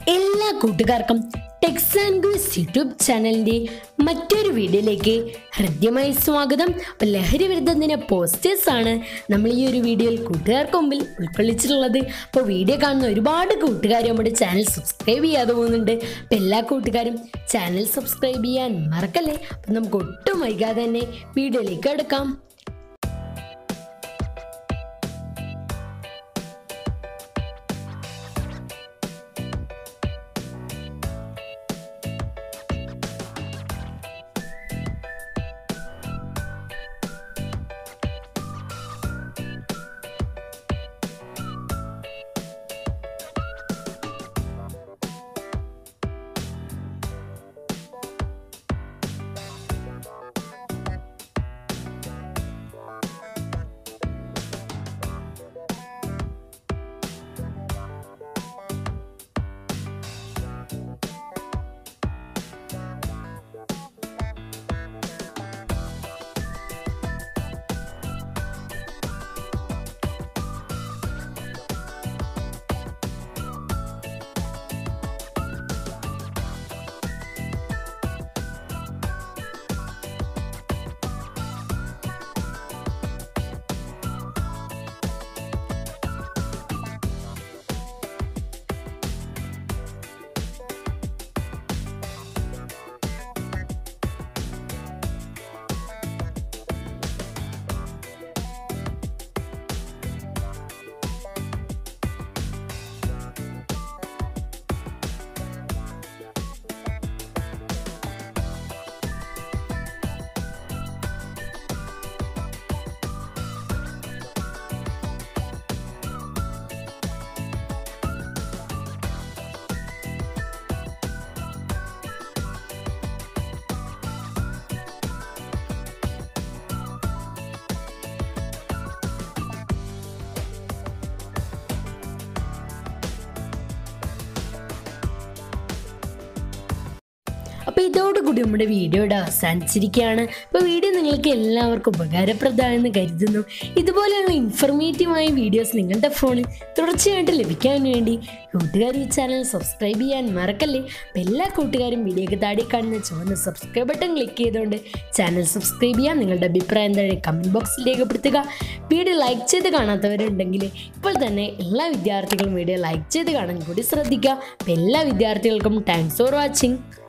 എല്ലാ കൂട്ടുകാർക്കും Tex and quiz YouTube ചാനലിന്റെ മറ്റൊരു വീഡിയോയിലേക്ക് ഹൃദ്യമായ സ്വാഗതം അപ്പോൾ ലഹരി വിരുദ്ധ ദിന പോസ്റ്റേഴ്സ് ആണ് നമ്മൾ ഈ ഒരു വീഡിയോയിൽ കൂട്ടുകാർക്ക് മുമ്പിൽ ഉൾക്കൊള്ളിച്ചിട്ടുള്ളത് അപ്പോൾ വീഡിയോ കാണുന്ന ഒരുപാട് കൂട്ടുകാർ നമ്മുടെ ചാനൽ സബ്സ്ക്രൈബ് ചെയ്യാതെ പോകുന്നുണ്ട് അപ്പോൾ എല്ലാ കൂട്ടുകാരും ചാനൽ സബ്സ്ക്രൈബ് ചെയ്യാൻ മറക്കല്ലേ അപ്പം നമുക്ക് ഒട്ടും വൈകാതെ തന്നെ വീഡിയോയിലേക്ക് എടുക്കാം അപ്പോൾ ഇതോടുകൂടി നമ്മുടെ വീഡിയോയുടെ അവസാനിച്ചിരിക്കുകയാണ് അപ്പോൾ വീഡിയോ നിങ്ങൾക്ക് എല്ലാവർക്കും ഉപകാരപ്രദമാണെന്ന് കരുതുന്നു ഇതുപോലെയുള്ള ഇൻഫർമേറ്റീവായ വീഡിയോസ് നിങ്ങളുടെ ഫോണിൽ തുടർച്ചയായിട്ട് ലഭിക്കാൻ വേണ്ടി കൂട്ടുകാർ ഈ ചാനൽ സബ്സ്ക്രൈബ് ചെയ്യാൻ മറക്കല്ലേ അപ്പോൾ എല്ലാ കൂട്ടുകാരും വീഡിയോക്ക് താഴെ കാണുന്ന ചുവന്ന സബ്സ്ക്രൈബ് ബട്ടൺ ക്ലിക്ക് ചെയ്തുകൊണ്ട് ചാനൽ സബ്സ്ക്രൈബ് ചെയ്യാൻ നിങ്ങളുടെ അഭിപ്രായം താഴെ കമൻറ്റ് ബോക്സിൽ രേഖപ്പെടുത്തുക വീഡിയോ ലൈക്ക് ചെയ്ത് കാണാത്തവരുണ്ടെങ്കിൽ ഇപ്പോൾ തന്നെ എല്ലാ വിദ്യാർത്ഥികളും വീഡിയോ ലൈക്ക് ചെയ്ത് കാണാൻ കൂടി ശ്രദ്ധിക്കുക അപ്പോൾ എല്ലാ വിദ്യാർത്ഥികൾക്കും താങ്ക്സ് ഫോർ വാച്ചിങ്